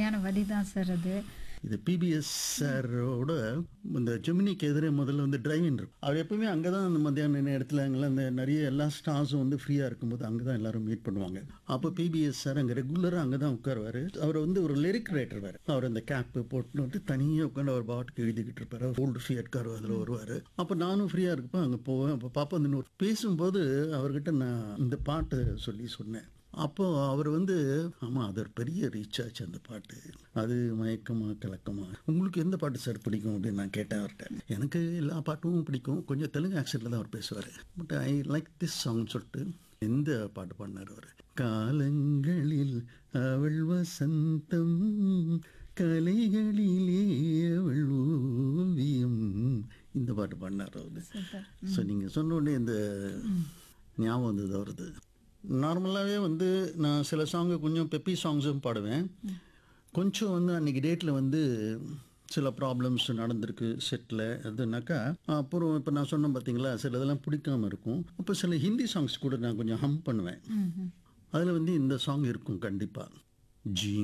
அருமையான வரி தான் சார் அது இது பிபிஎஸ் சாரோட இந்த ஜெமினிக்கு எதிரே முதல்ல வந்து டிரைவிங் இருக்கும் அவர் எப்பவுமே அங்கே தான் அந்த மத்தியான நேரத்தில் அங்கெல்லாம் அந்த நிறைய எல்லா ஸ்டார்ஸும் வந்து ஃப்ரீயாக இருக்கும்போது அங்கே தான் எல்லாரும் மீட் பண்ணுவாங்க அப்போ பிபிஎஸ் சார் அங்கே ரெகுலராக அங்கே தான் உட்காருவார் அவர் வந்து ஒரு லிரிக் ரைட்டர் வேறு அவர் அந்த கேப்பு போட்டுன்னு வந்து தனியாக உட்காந்து அவர் பாட்டுக்கு எழுதிக்கிட்டு இருப்பார் ஓல்டு ஃபியட் கார் அதில் வருவார் அப்போ நானும் ஃப்ரீயாக இருப்பேன் அங்கே போவேன் அப்போ பாப்பா வந்து இன்னொரு பேசும்போது அவர்கிட்ட நான் இந்த பாட்டு சொல்லி சொன்னேன் அப்போ அவர் வந்து ஆமாம் அது ஒரு பெரிய ரீச் ஆச்சு அந்த பாட்டு அது மயக்கமா கலக்கமா உங்களுக்கு எந்த பாட்டு சார் பிடிக்கும் அப்படின்னு நான் கேட்டேன் அவர்கிட்ட எனக்கு எல்லா பாட்டும் பிடிக்கும் கொஞ்சம் தெலுங்கு ஆக்சென்ட்ல தான் அவர் பேசுவார் but I like this song சொல்லிட்டு எந்த பாட்டு பாடினார் அவர் காலங்களில் அவள் வசந்தம் கலைகளிலே அவள் ஓவியம் இந்த பாட்டு பாடினார் அவர் சூப்பர் ஸோ நீங்கள் சொன்ன உடனே இந்த ஞாபகம் வந்தது வருது நார்மலாகவே வந்து நான் சில சாங்கு கொஞ்சம் பெப்பி சாங்ஸும் பாடுவேன் கொஞ்சம் வந்து அன்றைக்கி டேட்டில் வந்து சில ப்ராப்ளம்ஸ் நடந்திருக்கு செட்டில் அதுனாக்கா அப்புறம் இப்போ நான் சொன்னேன் பார்த்தீங்களா சில இதெல்லாம் பிடிக்காம இருக்கும் அப்போ சில ஹிந்தி சாங்ஸ் கூட நான் கொஞ்சம் ஹம் பண்ணுவேன் அதில் வந்து இந்த சாங் இருக்கும் கண்டிப்பாக ஜி